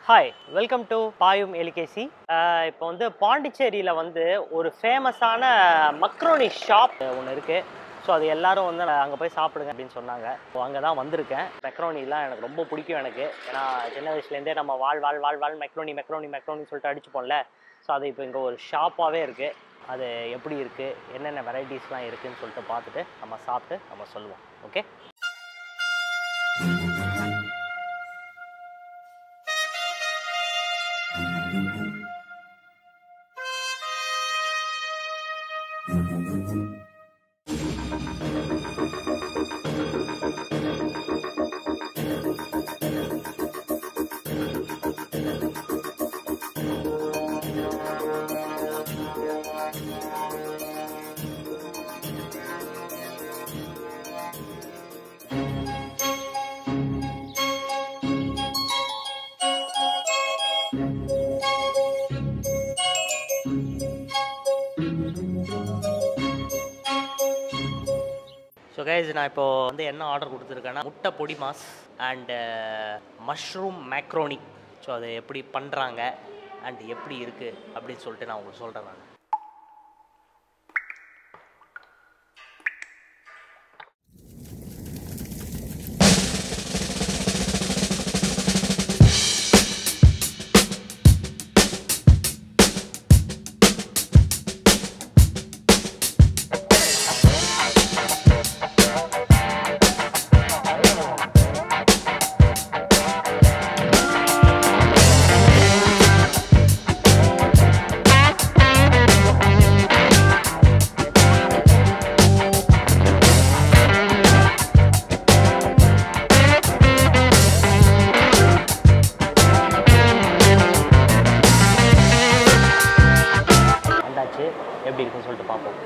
Hi welcome to பாயும் எலிகேசி இப்போ வந்து பாண்டிச்சேரியில் வந்து ஒரு ஃபேமஸான மக்ரோனி ஷாப் ஒன்று இருக்குது ஸோ அது எல்லாரும் வந்து அங்கே போய் சாப்பிடுங்க அப்படின்னு சொன்னாங்க ஸோ அங்கே தான் வந்திருக்கேன் மெக்ரோனிலாம் எனக்கு ரொம்ப பிடிக்கும் எனக்கு ஏன்னா சின்ன வயசுலேருந்தே நம்ம வாழ் வாழ் வாழ் வாழ் மெக்ரோனி மெக்ரோனி மெக்ரோனி சொல்லிட்டு அடிச்சுப்போம்ல ஸோ அது இப்போ இங்கே ஒரு ஷாப்பாகவே இருக்குது அது எப்படி இருக்குது என்னென்ன வெரைட்டிஸ்லாம் இருக்குதுன்னு சொல்லிட்டு பார்த்துட்டு நம்ம சாப்பிட்டு நம்ம சொல்லுவோம் ஓகே ஸோ கைஸ் நான் இப்போ வந்து என்ன ஆர்டர் கொடுத்துருக்கேன்னா முட்டை பொடி மாஸ் அண்டு மஷ்ரூம் மேக்ரோனி ஸோ அதை எப்படி பண்ணுறாங்க அண்ட் எப்படி இருக்குது அப்படின்னு சொல்லிட்டு நான் உங்களுக்கு சொல்கிறேன் நான் வந்தாச்சு எப்படி இருக்குன்னு சொல்லிட்டு பார்ப்போம்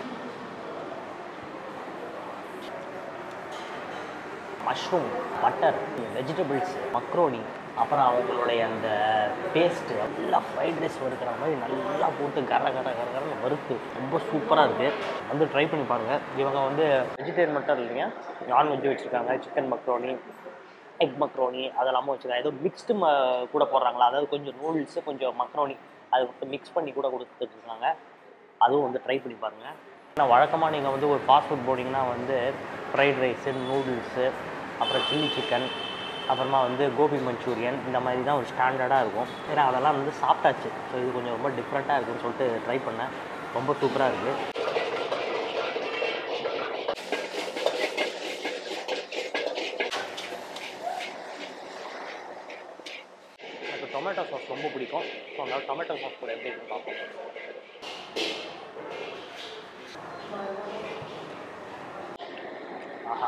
மஷ்ரூம் பட்டர் வெஜிடபிள்ஸ் மக்ரோனி அப்புறம் அவங்களுடைய அந்த பேஸ்ட்டு எல்லாம் ஃப்ரைட் ரைஸ் வறுக்கிற மாதிரி நல்லா போட்டு கர கர கர கரன்னு வறுத்து ரொம்ப சூப்பராக இருக்குது வந்து ட்ரை பண்ணி பாருங்கள் இவங்க வந்து வெஜிடேரியன் மட்டும் இல்லைங்க நான்வெஜ் வச்சுருக்காங்க சிக்கன் மக்ரோனி எக் மக்ரோனி அதெல்லாமும் வச்சுருக்காங்க ஏதோ மிக்ஸ்டு ம கூட போடுறாங்களா அதாவது கொஞ்சம் நூடுல்ஸு கொஞ்சம் மக்ரோனி அது வந்து மிக்ஸ் பண்ணி கூட கொடுத்துட்ருக்காங்க அதுவும் வந்து ட்ரை பண்ணி பாருங்கள் ஆனால் வழக்கமாக நீங்கள் வந்து ஒரு ஃபாஸ்ட் ஃபுட் போனீங்கன்னா வந்து ஃப்ரைட் ரைஸு நூடுல்ஸு அப்புறம் சில்லி சிக்கன் அப்புறமா வந்து கோபி மஞ்சூரியன் இந்த மாதிரி தான் ஒரு ஸ்டாண்டர்டாக இருக்கும் ஏன்னா அதெல்லாம் வந்து சாப்பிட்டாச்சு ஸோ இது கொஞ்சம் ரொம்ப டிஃப்ரெண்ட்டாக இருக்குன்னு சொல்லிட்டு ட்ரை பண்ணேன் ரொம்ப சூப்பராக இருக்குது எனக்கு டொமேட்டோ சாஸ் ரொம்ப பிடிக்கும் ஸோ அதனால் டொமேட்டோ சாஸ் கூட எப்படி இருக்குன்னு பார்ப்போம் ஆஹா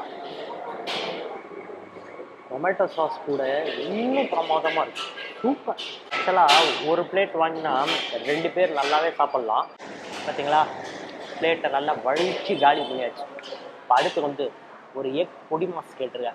டொமேட்டோ சாஸ் கூட இன்னும் பிரமாதமாக இருக்கு சூப்பர் ஆக்சுவலாக ஒரு பிளேட் வாங்கினா ரெண்டு பேர் நல்லாவே சாப்பிட்லாம் பார்த்தீங்களா பிளேட்டை நல்லா வழிச்சு காலி பண்ணியாச்சு இப்போ அடுத்து வந்து ஒரு எக் பொடி மாஸ் கேட்டிருக்கேன்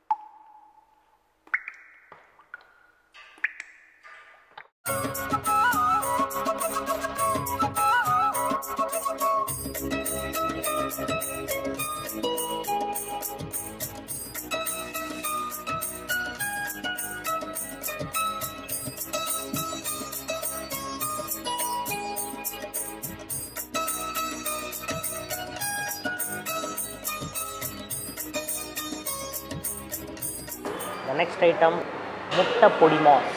The next item முட்டை பொடி மாஸ்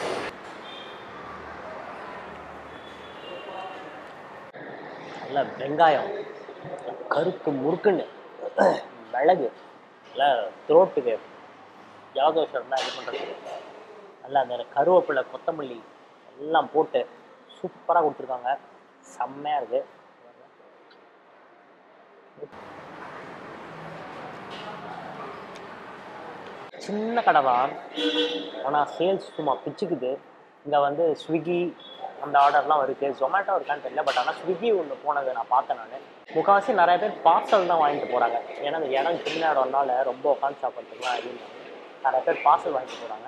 நல்ல வெங்காயம் நல்ல கருக்கு முறுக்குன்னு மிளகு நல்லா த்ரோட்டுக்கு ஜலதோஷம் இருந்தால் இது பண்ணுறது நல்லா அந்த கருவேப்பிலை கொத்தமல்லி எல்லாம் போட்டு சூப்பராக கொடுத்துருக்காங்க செம்மையாக இருக்குது சின்ன கடை தான் ஆனால் சேல்ஸ் சும்மா பிச்சுக்குது இங்கே வந்து ஸ்விக்கி அந்த ஆர்டர்லாம் இருக்குது ஜொமேட்டோ இருக்கான்னு தெரியல பட் ஆனால் ஸ்விக்கி ஒன்று போனது நான் பார்த்தேன் நான் முக்கால்வாசி நிறைய பேர் பார்சல் தான் வாங்கிட்டு போகிறாங்க ஏன்னா அந்த இடம் சின்ன இடம்னால ரொம்ப உட்காந்து சாப்பிட்றதுக்குலாம் இது இல்லை. நிறைய பேர் பார்சல் வாங்கிட்டு போகிறாங்க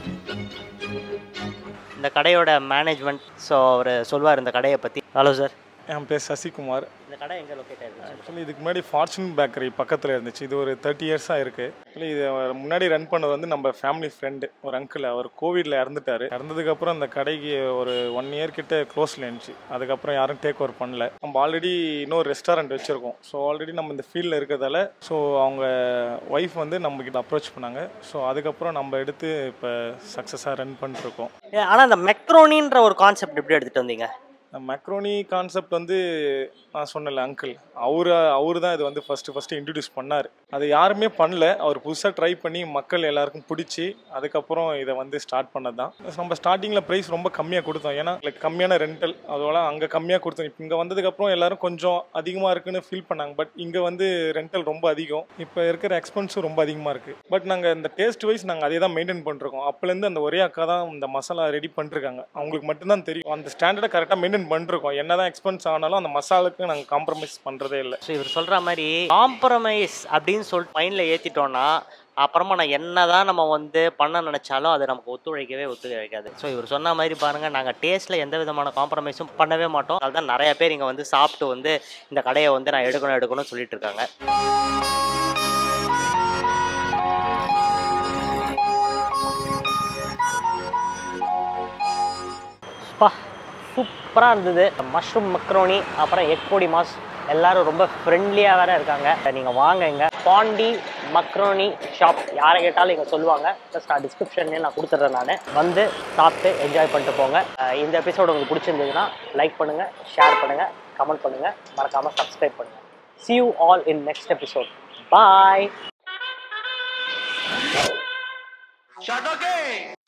இந்த கடையோட மேனேஜ்மெண்ட் ஸோ அவர் சொல்வார் இந்த கடையை பற்றி ஹலோ சார் என் பேர் சசிகுமார் இந்த கடை எங்கே லொக்கேட் ஆயிருக்கு ஆக்சுவலி இதுக்கு முன்னாடி ஃபார்ச்சூன் பேக்கரி பக்கத்தில் இருந்துச்சு இது ஒரு தேர்ட்டி இயர்ஸாக இருக்குது ஆக்சுவலி இது அவர் முன்னாடி ரன் பண்ணது வந்து நம்ம ஃபேமிலி ஃப்ரெண்டு ஒரு அங்கிள் அவர் கோவிடில் இறந்துட்டார் இறந்ததுக்கப்புறம் அந்த கடைக்கு ஒரு ஒன் இயர் கிட்ட க்ளோஸில் இருந்துச்சு அதுக்கப்புறம் யாரும் டேக் ஓவர் பண்ணல நம்ம ஆல்ரெடி இன்னொரு ரெஸ்டாரண்ட் வச்சுருக்கோம் ஸோ ஆல்ரெடி நம்ம இந்த ஃபீல்டில் இருக்கிறதால ஸோ அவங்க ஒய்ஃப் வந்து நம்மக்கிட்ட அப்ரோச் பண்ணாங்க ஸோ அதுக்கப்புறம் நம்ம எடுத்து இப்போ சக்ஸஸாக ரன் பண்ணிட்டுருக்கோம் ஆனால் அந்த மெக்ரோனின்ற ஒரு கான்செப்ட் எப்படி எடுத்துகிட்டு வந்தீங்க மெக்ரோனி கான்செப்ட் வந்து நான் சொன்னல அங்கிள் அவர் அவர் தான் இது வந்து ஃபஸ்ட்டு ஃபஸ்ட்டு இன்ட்ரடியூஸ் பண்ணார் அது யாருமே பண்ணல அவர் புதுசாக ட்ரை பண்ணி மக்கள் எல்லாருக்கும் பிடிச்சி அதுக்கப்புறம் இதை வந்து ஸ்டார்ட் பண்ணது தான் நம்ம ஸ்டார்டிங்கில் ப்ரைஸ் ரொம்ப கம்மியாக கொடுத்தோம் ஏன்னா லைக் கம்மியான ரெண்டல் அதோட அங்கே கம்மியாக கொடுத்தோம் இப்போ இங்கே வந்ததுக்கப்புறம் எல்லாரும் கொஞ்சம் அதிகமாக இருக்குன்னு ஃபீல் பண்ணாங்க பட் இங்கே வந்து ரெண்டல் ரொம்ப அதிகம் இப்போ இருக்கிற எக்ஸ்பென்ஸும் ரொம்ப அதிகமாக இருக்குது பட் நாங்கள் இந்த டேஸ்ட் வைஸ் நாங்கள் அதே தான் மெயின்டைன் பண்ணிருக்கோம் அப்போலேருந்து அந்த ஒரே அக்கா தான் இந்த மசாலா ரெடி பண்ணிருக்காங்க அவங்களுக்கு மட்டும்தான் தெரியும் அந்த ஸ்டாண்டர்டை கரெக்டாக மெயின்டைன் பண்ணிருக்கோம் என்னதான் எக்ஸ்பென்ஸ் ஆனாலும் அந்த மசாலுக்கு நாங்கள் காம்ப்ரமைஸ் பண்ணுறதே இல்லை ஸோ இவர் சொல்கிற மாதிரி காம்ப்ரமைஸ் அப்படின்னு சொல்லிட்டு மைண்டில் ஏற்றிட்டோன்னா அப்புறமா நான் என்னதான் நம்ம வந்து பண்ண நினச்சாலும் அது நமக்கு ஒத்துழைக்கவே ஒத்துழைக்காது ஸோ இவர் சொன்ன மாதிரி பாருங்கள் நாங்கள் டேஸ்ட்டில் எந்த விதமான காம்ப்ரமைஸும் பண்ணவே மாட்டோம் அதுதான் நிறைய பேர் இங்கே வந்து சாப்பிட்டு வந்து இந்த கடையை வந்து நான் எடுக்கணும் எடுக்கணும்னு சொல்லிட்டு இருக்காங்க பா சூப்பராக இருந்தது மஷ்ரூம் மக்ரோனி அப்புறம் எக் பொடி மாஸ் எல்லாரும் ரொம்ப ஃப்ரெண்ட்லியாக வேற இருக்காங்க நீங்கள் வாங்க இங்க பாண்டி மக்ரோனி ஷாப் யாரை கேட்டாலும் இங்கே சொல்லுவாங்க ஜஸ்ட் நான் டிஸ்கிரிப்ஷன்லேயே நான் கொடுத்துட்றேன் நான் வந்து சாப்பிட்டு என்ஜாய் பண்ணிட்டு போங்க அஹ் இந்த எபிசோடு உங்களுக்கு பிடிச்சிருந்ததுன்னா லைக் பண்ணுங்கள் ஷேர் பண்ணுங்கள் கமெண்ட் பண்ணுங்கள் மறக்காமல் சப்ஸ்கிரைப் பண்ணுங்கள் see you all in next episode bye